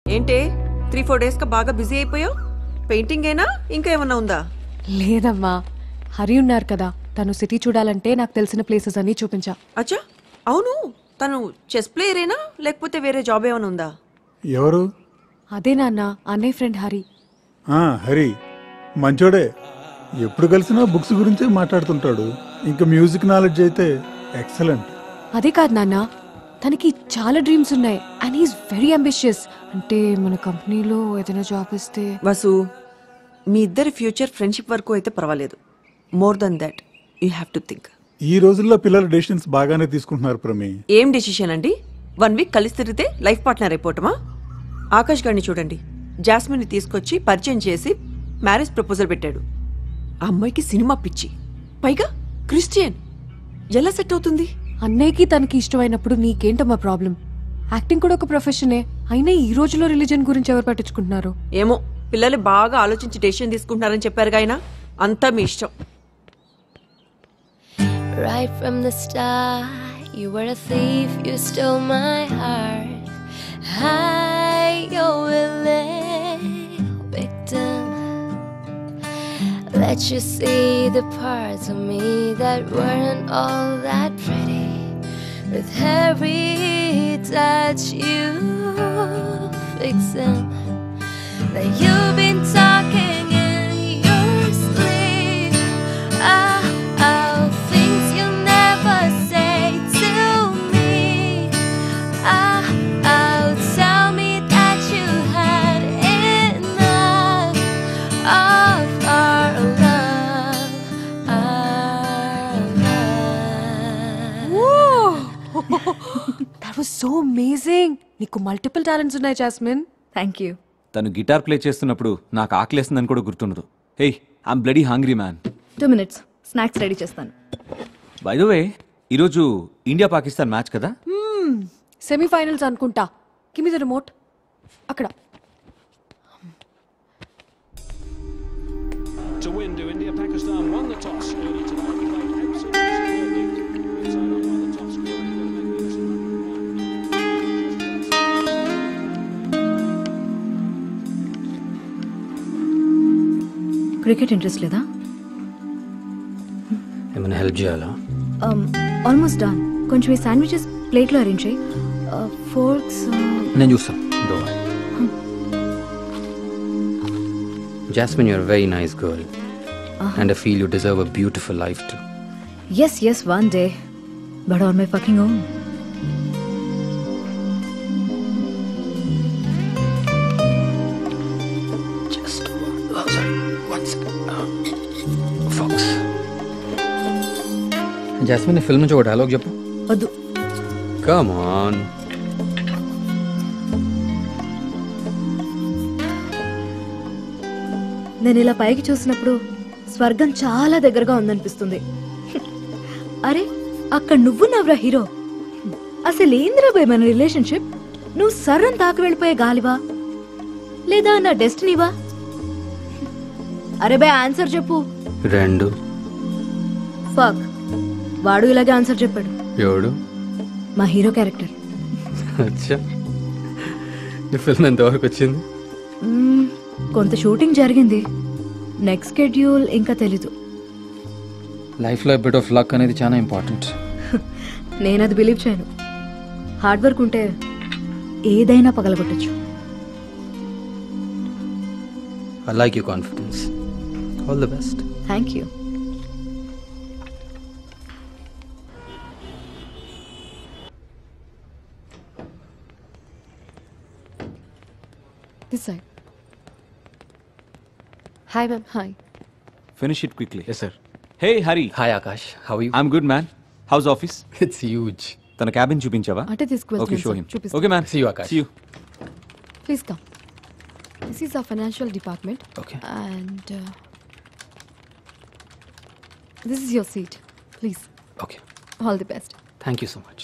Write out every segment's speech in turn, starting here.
ఏంటే three four days గా బాగా బిజీ అయిపోయావు పెయింటింగ్ ఏనా ఇంకా ఏమన్నా ఉందా లేదమ్మా హరి ఉన్నారు కదా తను సిటీ చూడాలంటే నాకు తెలిసిన ప్లేసెస్ అన్నీ చూపించా అచ్చా అవును తను చెస్ ప్లేయరేనా లేకపోతే వేరే జాబ్ ఏమైనా ఉందా ఎవరు అదే నాన్న అన్నయ్య ఫ్రెండ్ హరి ఆ, హరి మంచోడే ఎప్పుడు కలిసినా బుక్స్ గురించే మాట్లాడుతుంటాడు ఇంకా మ్యూజిక్ నాలెడ్జ్ అయితే ఎక్సలెంట్ అదే కాదు నాన్న తనకి చాలా డ్రీమ్స్ ఉన్నాయి అండ్ హీస్ వెరీ అంబిషియస్ అంటే మన కంపెనీలో ఏదైనా జాబ్ ఇస్తే వసు మీ ఇద్దరి ఫ్యూచర్ ఫ్రెండ్షిప్ వరకు అయితే పర్వాలేదు more than that you have to think ఈ రోజుల్లో పిల్లల డెసిషన్స్ బాగానే తీసుకుంటున్నారు ప్రమే ఏం డెసిషన్ అండి వన్ వీక్ కలిసి తిరిగితే లైఫ్ పార్ట్నర్ అయిపోవటమా ఆకాష్ గారిని చూడండి జాస్మిన్ని తీసుకొచ్చి పరిచయం చేసి మ్యారేజ్ ప్రపోజల్ పెట్టాడు ఆ అమ్మాయికి సినిమా పిచ్చి పైగా క్రిస్టియన్ ఎలా సెట్ అవుతుంది అన్నయ్యకి తనకి ఇష్టమైనప్పుడు నీకేంటమ్మా ప్రాబ్లం యాక్టింగ్ కూడా ఒక ప్రొఫెషనే అయినా ఈ రోజులో రిలీజన్ గురించి ఎవరు పట్టించుకుంటున్నారు ఏమో పిల్లలు బాగా ఆలోచించి డెసిషన్ తీసుకుంటున్నారని చెప్పారు ఆయన అంతా మీ ఇష్టం Right from the start, you were a thief, you stole my heart. Hi, your willing victim. Let you see the parts of me that weren't all that pretty. With every touch, you fix them. That you've been talking in your sleep. Ah, oh, things you never say to me. Ah, oh, tell me that you had enough of our love, our love. That was so amazing నీకు multiple talents ఉన్నాయి Jasmine thank you తను guitar play చేస్తున్నప్పుడు నాకు ఆకలేస్తుందని కూడా గుర్తుండదు hey I'm bloody hungry man two minutes snacks ready చేస్తాను by the way ఈరోజు ఇండియా పాకిస్తాన్ మ్యాచ్ కదా సెమీఫైనల్స్ అనుకుంటా కిమి ద రిమోట్ అక్కడ to win to India. Pakistan won the toss early tonight. Played absolutely superbly. Inside on one of the top scorers. Cricket interest లేదా ఏమైనా help చేయాలా almost done కొంచెం ఈ sandwiches ప్లేట్లో arrange చేయి forks నేను చూస్తాను Jasmine you're very nice girl and I feel you deserve a beautiful life to yes yes one day but on my fucking own just sorry one fox Jasmine ఈ film నుంచి ఒక dialogue చెప్పు వద్దు come on నేను ఇలా పైకి చూసినప్పుడు స్వర్గం చాలా దగ్గరగా ఉందనిపిస్తుంది అరే అక్కడ నువ్వు నవ్వురా హీరో అసలు ఏందిరా భయ్ మన రిలేషన్షిప్ నువ్వు సర్రం తాకి వెళ్ళిపోయే గాలివా లేదా నా డెస్టినీవా అరే బే ఆన్సర్ చెప్పు రెండు ఫక్ వాడు ఇలాగే ఆన్సర్ చెప్పాడు ఏడు మా హీరో క్యారెక్టర్ అచ్చా ఈ ఫిల్మ్ ఎంతవరకు వచ్చింది మ్మ్, కొంత షూటింగ్ జరిగింది నెక్స్ట్ షెడ్యూల్ ఇంకా తెలీదు లైఫ్లో బిట్ ఆఫ్ లక్ అనేది చాలా ఇంపార్టెంట్ నేను అది బిలీవ్ చేయను హార్డ్ వర్క్ ఉంటే ఏదైనా పగలగొట్టచ్చు I like you confidence all the best thank you this side hi ma'am hi finish it quickly yes sir hey Hari hi Akash how you I'm good man how's office it's huge తన cabin చూపించావా అంటే తీసుకువెళ్తున్నాను okay show sir. Him చూపిస్తాను. Okay ma'am See you, Akash. See you. Please come this is a financial department Okay. And this is your seat please okay all the best thank you so much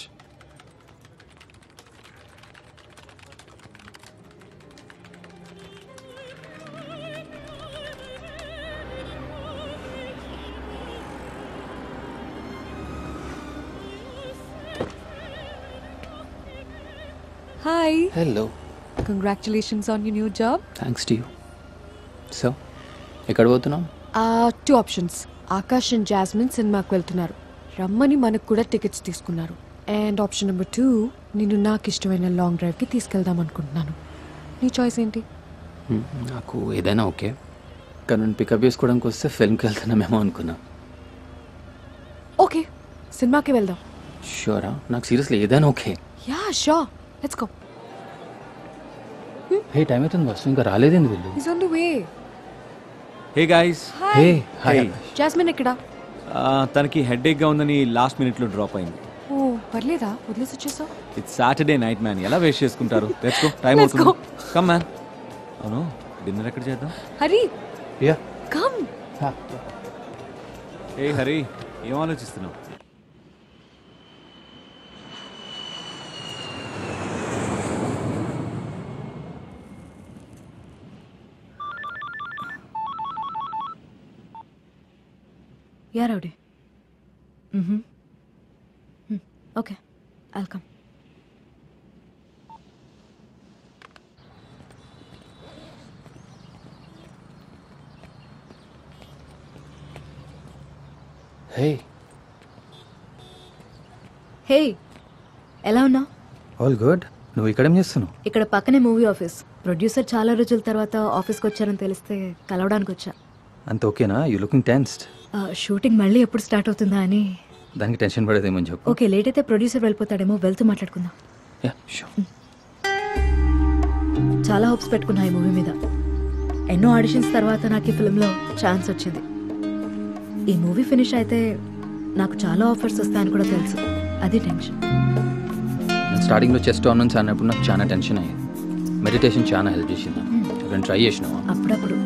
hi hello congratulations on you new job thanks to you so ఎక్కడ పోతున్నాం two options Akash and Jasmine సినిమాకి వెళ్తున్నారు రమ్మని మనకు కూడా tickets తీసుకున్నారు and option number two నేను నాకు ఇష్టమైన లాంగ్ డ్రైవ్కి తీసుకెళ్దాం అనుకుంటున్నాను నీ చాయిస్ ఏంటి Hmm, నాకు ఏదైనా ఓకే కానీ నేను పికప్ చేసుకోవడానికి వస్తే ఫిల్మ్కి వెళ్తున్నామేమో అనుకున్నా ఓకే సినిమాకి వెళ్దాం షూరా నాకు సీరియస్లీ ఏదైనా okay ya show let's go hey time అవుతుంది వస్తు ఇంకా రాలేదేంది వీళ్ళు is on the way hey guys hey hi Jasmine ఎక్కడా తనకి హెడ్ గా ఉందని లాస్ట్ మినిట్ లో డ్రాప్ అయింది ఓ పర్లేదా వదిలేసి వచ్చేసావు ఇట్స్ సాటర్డే నైట్ మ్యాన్ ఎలా వేస్ట్ చేసుకుంటారు లెట్స్ గో టైం Let's అవుతుంది కమ్ మ్యాన్ అవును డిన్నర్ ఎక్కడ చేద్దాం హరి యా కమ్ ఏ హరి ఏం ఆలోచిస్తున్నావు ya rowdy okay welcome hey hey ఎలా ఉన్నావు ఆల్ గుడ్ నువ్వు ఇక్కడేం చేస్తున్నావు ఇక్కడ పక్కనే మూవీ ఆఫీస్ ప్రొడ్యూసర్ చాలా రోజుల తర్వాత ఆఫీస్కి వచ్చారని తెలిస్తే కలవడానికి వచ్చా అంత ఓకేనా యూ లుకింగ్ టెన్స్డ్ ఆ, షూటింగ్ మళ్ళీ ఎప్పుడు స్టార్ట్ అవుతుందా అని దానికి టెన్షన్ పడేదేమని చెప్పు ఓకే లేట్ అయితే ప్రొడ్యూసర్ వెళ్ళిపోతాడేమో వెళ్తూ మాట్లాడుకుందాం యా షూర్ చాలా హోప్స్ పెట్టుకున్నా ఈ మూవీ మీద ఎన్నో ఆడిషన్స్ తర్వాత నాకు ఈ ఫిల్మ్లో ఛాన్స్ వచ్చింది ఈ మూవీ ఫినిష్ అయితే నాకు చాలా ఆఫర్స్ వస్తాయని కూడా తెలుసు అది టెన్షన్ నేను స్టార్టింగ్లో చెస్ట్ ఆర్నన్స్ అన్నప్పుడు నాకు చాలా టెన్షన్ అయ్యేది మెడిటేషన్ చాలా హెల్ప్ చేసింది నేను ట్రై చేసినావా అప్పుడప్పుడు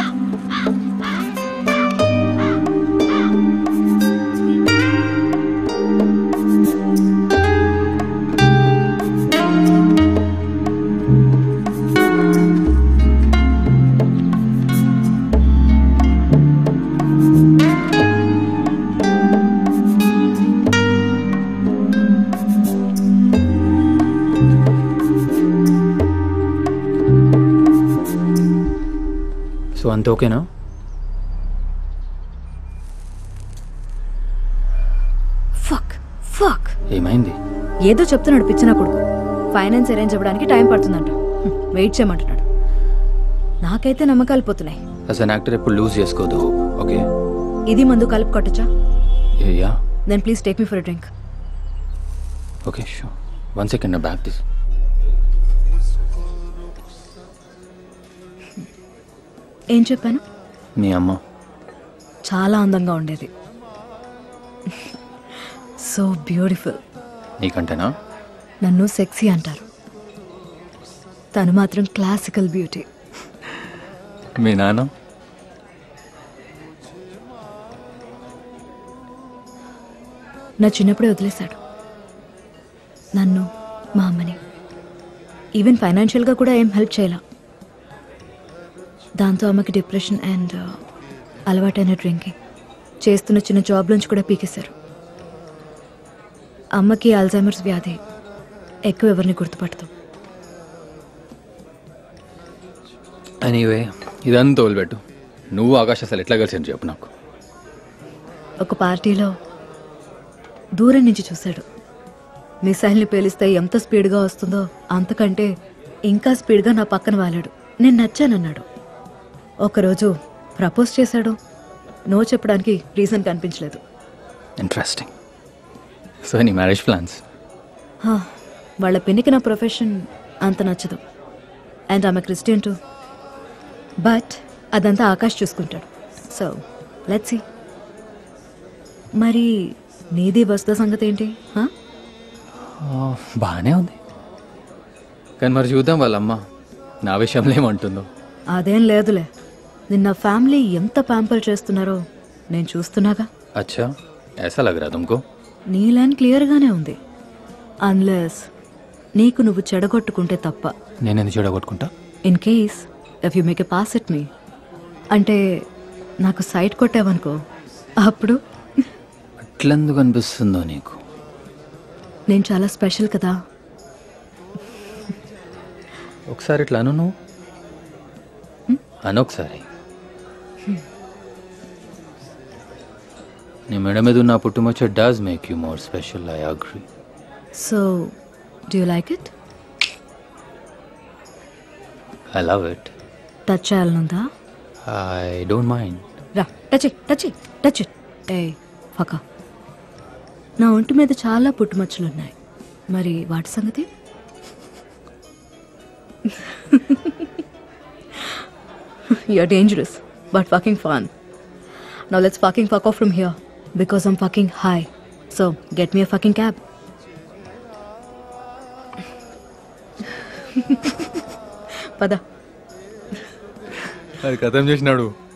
సో అంత ఓకేనా ఫక్ ఫక్ ఏమైంది ఏదో చెప్తున్నాడు పిచ్చిన కొడుకు ఫైనాన్స్ అరేంజ్ అవ్వడానికి టైం పడుతుందంట హ్మ్, వెయిట్ చేయమంటున్నాడు నాకైతే నమ్మకాలు పోతున్నాయి అస్ అన్ యాక్టర్ ఎప్పుడు లూజ్ చేసుకోదు ఓకే ఇది మందు కలుపు కొట్టచ్చా ya then please take me for drink okay sure one second నా బ్యాగ్ తీసు ఏం చెప్పాను మీ అమ్మ చాలా అందంగా ఉండేది సో బ్యూటిఫుల్ నీకంటేనా నన్ను సెక్సీ అంటారు తను మాత్రం క్లాసికల్ బ్యూటీ మీ నాన్న నా చిన్నప్పుడే వదిలేశాడు నన్ను మా అమ్మని ఈవెన్ ఫైనాన్షియల్గా కూడా ఏం హెల్ప్ చేయలే దాంతో అమ్మకి డిప్రెషన్ అండ్ అలవాటైన డ్రింకింగ్ చేస్తున్న చిన్న జాబ్ నుంచి కూడా పీకేశారు అమ్మకి అల్జైమర్స్ వ్యాధి ఎక్కువ ఎవరిని గుర్తుపడతాం ఎనీవే ఇదంతా వదిలిపెట్టు నువ్వు ఆకాశ అసలు ఎట్లా కలిసి చెప్పు నాకు ఒక పార్టీలో దూరం నుంచి చూశాడు మిసైల్ని పేలిస్తే ఎంత స్పీడ్గా వస్తుందో అంతకంటే ఇంకా స్పీడ్గా నా పక్కన వాలాడు నేను నచ్చానన్నాడు ఒకరోజు ప్రపోజ్ చేశాడు నో చెప్పడానికి రీజన్ కనిపించలేదు ఇంట్రెస్టింగ్ సో నీ మ్యారేజ్ ప్లాన్స్ హా, వాళ్ళ పెన్నికి నా ప్రొఫెషన్ అంత నచ్చదు అండ్ ఆమె క్రిస్టియన్ టు బట్ అదంతా ఆకాష్ చూసుకుంటాడు సో లెట్స్ సీ మరి నీది వస్తా సంగతి ఏంటి హా? బాగానే ఉంది కానీ మరి చూద్దాం వాళ్ళమ్మ నా విషయంలో ఏమంటుందో అదేం లేదులే నిన్న ఫ్యామిలీ ఎంత ప్యాంపర్ చేస్తున్నారో నేను చూస్తున్నాగా అచ్చా ऐसा लग रहा तुमको నీ లైన్ క్లియర్గానే ఉంది అన్లెస్ నీకు నువ్వు చెడగొట్టుకుంటే తప్ప నేను ఎందుకు చెడగొట్టుకుంటా in case if you make a pass at me అంటే నాకు సైట్ కొట్టావనుకో అప్పుడు అట్లెందుకు అనిపిస్తుందో నీకు నేను చాలా స్పెషల్ కదా ఒకసారి ఇట్లా అను నువ్వు అను ఒకసారి నీ మెడ మీద ఉన్న పుట్టుమచ్చ does make you more special I agree so do you like it I love it touch చేయాలనుందా ఐ డోంట్ మైండ్ రా touch it touch it touch it ఏ ఫక నా ఒంటి మీద చాలా పుట్టుమచ్చలు ఉన్నాయి మరి వాటి సంగతి you're dangerous but fucking fun now let's fucking fuck off from here because I'm fucking high so get me a fucking cab పద అది కథం చేసినాడు